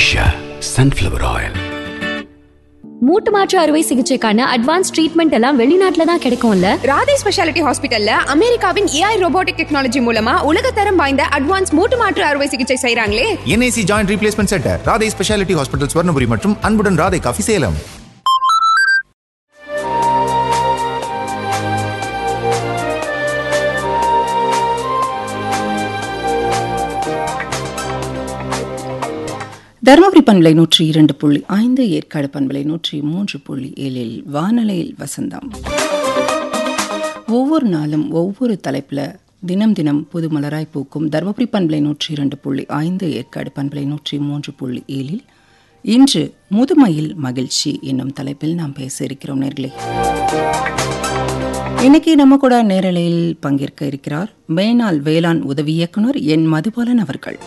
Usha sunflower oil மூட்டு மாற்று அறுவை சிகிச்சைக்கான அட்வான்ஸ் ட்ரீட்மெண்ட் எல்லாம் வெளிநாட்டுல தான் கிடைக்கும்ல ராதே ஸ்பெஷாலிட்டி ஹாஸ்பிட்டல்ல அமெரிக்காவின் ஏஐ ரோபோட்டிக் டெக்னாலஜி மூலமா உலகத்தரம் வாய்ந்த அட்வான்ஸ் மூட்டு மாற்று அறுவை சிகிச்சை செய்றாங்களே NIC joint replacement centre Radhai speciality hospital Swarnapuri மற்றும் அன்புடன் ராதை காஃபி சேலம் தருமபுரி பண்பலை நூற்றி இரண்டு புள்ளி ஐந்து ஏற்காடு பண்பலை நூற்றி மூன்று புள்ளி ஏழில் வானலையில் வசந்தம் ஒவ்வொரு நாளும் ஒவ்வொரு தலைப்பில் தினம் தினம் புது மலராய் பூக்கும் தருமபுரி பண்பலை நூற்றி இரண்டு புள்ளி ஐந்து ஏற்காடு பண்பலை நூற்றி மூன்று புள்ளி ஏழில் இன்று முதுமையில் மகிழ்ச்சி என்னும் தலைப்பில் நாம் பேச இருக்கிறோம் நேர்களே இன்னைக்கு நம்ம கூட நேரலையில் பங்கேற்க இருக்கிறார் மேனாள் வேளாண் உதவி இயக்குனர் என் மதுபாலன் அவர்கள்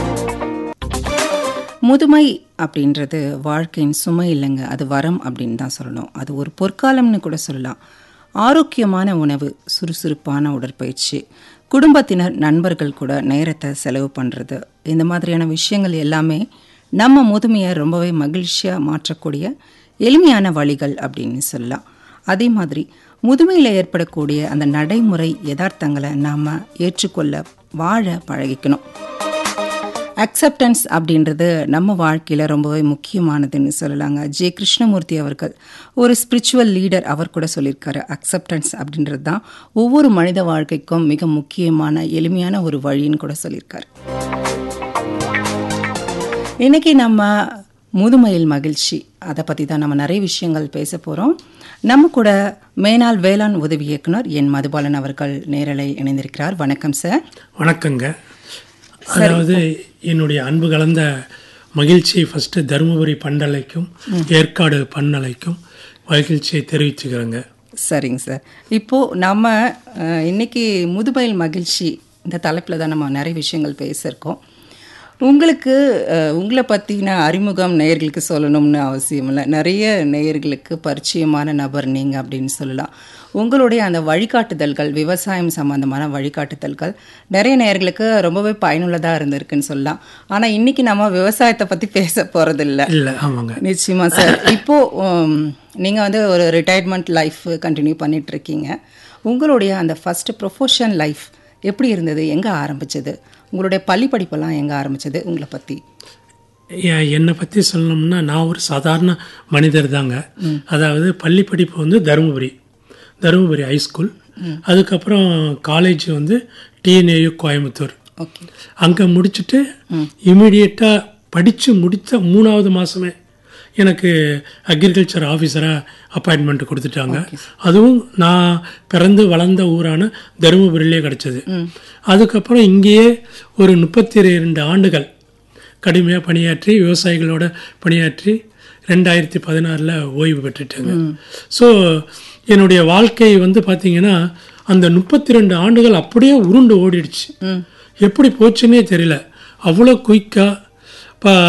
முதுமை அப்படின்றது வாழ்க்கையின் சுமை இல்லைங்க அது வரம் அப்படின்னு தான் சொல்லணும் அது ஒரு பொற்காலம்னு கூட சொல்லலாம் ஆரோக்கியமான உணவு சுறுசுறுப்பான உடற்பயிற்சி குடும்பத்தினர் நண்பர்கள் கூட நேரத்தை செலவு பண்ணுறது இந்த மாதிரியான விஷயங்கள் எல்லாமே நம்ம முதுமையை ரொம்பவே மகிழ்ச்சியாக மாற்றக்கூடிய எளிமையான வழிகள் அப்படின்னு சொல்லலாம் அதே மாதிரி முதுமையில் ஏற்படக்கூடிய அந்த நடைமுறை யதார்த்தங்களை நாம் ஏற்றுக்கொள்ள வாழ பழகிக்கணும் அக்செப்டன்ஸ் அப்படின்றது நம்ம வாழ்க்கையில் ரொம்பவே முக்கியமானதுன்னு சொல்லலாங்க ஜே கிருஷ்ணமூர்த்தி அவர்கள் ஒரு ஸ்பிரிச்சுவல் லீடர் அவர் கூட சொல்லியிருக்காரு அக்செப்டன்ஸ் அப்படின்றது தான் ஒவ்வொரு மனித வாழ்க்கைக்கும் மிக முக்கியமான எளிமையான ஒரு வழின்னு கூட சொல்லியிருக்காரு இன்னைக்கு நம்ம முதுமையில் மகிழ்ச்சி அதை பற்றி தான் நம்ம நிறைய விஷயங்கள் பேச போகிறோம் நம்ம கூட மேனாள் வேளாண் உதவி இயக்குனர் என் மதுபாலன் அவர்கள் நேரலை இணைந்திருக்கிறார் வணக்கம் சார் வணக்கங்க அதாவது என்னுடைய அன்பு கலந்த மகிழ்ச்சியை ஃபஸ்ட்டு தருமபுரி பண்டலைக்கும் ஏற்காடு பன்னலைக்கும் மகிழ்ச்சியை தெரிவிச்சுக்கிறேங்க சரிங்க சார் இப்போது நம்ம அஹ், இன்னைக்கு முதுமையில் மகிழ்ச்சி இந்த தலைப்பில் தான் நம்ம நிறைய விஷயங்கள் பேசியிருக்கோம் உங்களுக்கு அஹ், உங்களை பற்றின அறிமுகம் நேயர்களுக்கு சொல்லணும்னு அவசியம் இல்லை நிறைய நேயர்களுக்கு பரிச்சயமான நபர் நீங்கள் அப்படின்னு சொல்லலாம் உங்களுடைய அந்த வழிகாட்டுதல்கள் விவசாயம் சம்பந்தமான வழிகாட்டுதல்கள் நிறைய நேயர்களுக்கு ரொம்பவே பயனுள்ளதாக இருந்திருக்குன்னு சொல்லலாம் ஆனால் இன்னைக்கு நம்ம விவசாயத்தை பற்றி பேச போகிறதில்ல இல்லை ஆமாங்க நிச்சயமா சார் இப்போ உம், நீங்க வந்து ஒரு ரிட்டையர்மெண்ட் லைஃப் கண்டினியூ பண்ணிட்டு இருக்கீங்க உங்களுடைய அந்த ஃபர்ஸ்ட் ப்ரொஃபஷன் லைஃப் எப்படி இருந்தது எங்க ஆரம்பிச்சது உங்களுடைய பள்ளி படிப்பெல்லாம் எங்க ஆரம்பிச்சது உங்களை பத்தி எ- என்னை பற்றி சொல்லணும்னா நான் ஒரு சாதாரண மனிதர் தாங்க அதாவது பள்ளி படிப்பு வந்து தருமபுரி தருமபுரி ஹைஸ்கூல் அதுக்கப்புறம் காலேஜ் வந்து டிஎன்ஏயு கோயம்புத்தூர் ஓகே அங்கே முடிச்சுட்டு இமீடியட்டாக படித்து முடித்த மூணாவது மாதமே எனக்கு அக்ரிகல்ச்சர் ஆஃபீஸராக அப்பாயின்மெண்ட் கொடுத்துட்டாங்க அதுவும் நான் பிறந்து வளர்ந்த ஊரான தருமபுரியிலே கிடச்சிது அதுக்கப்புறம் இங்கேயே ஒரு முப்பத்தி ரெண்டு ஆண்டுகள் கடுமையாக பணியாற்றி விவசாயிகளோட பணியாற்றி ரெண்டாயிரத்தி பதினாறில் ஓய்வு பெற்றுட்டேங்க ஸோ என்னுடைய வாழ்க்கை வந்து பார்த்தீங்கன்னா அந்த முப்பத்தி ரெண்டு ஆண்டுகள் அப்படியே உருண்டு ஓடிடுச்சு எப்படி போச்சுன்னே தெரியல அவ்வளோ குயிக்காக இப்போ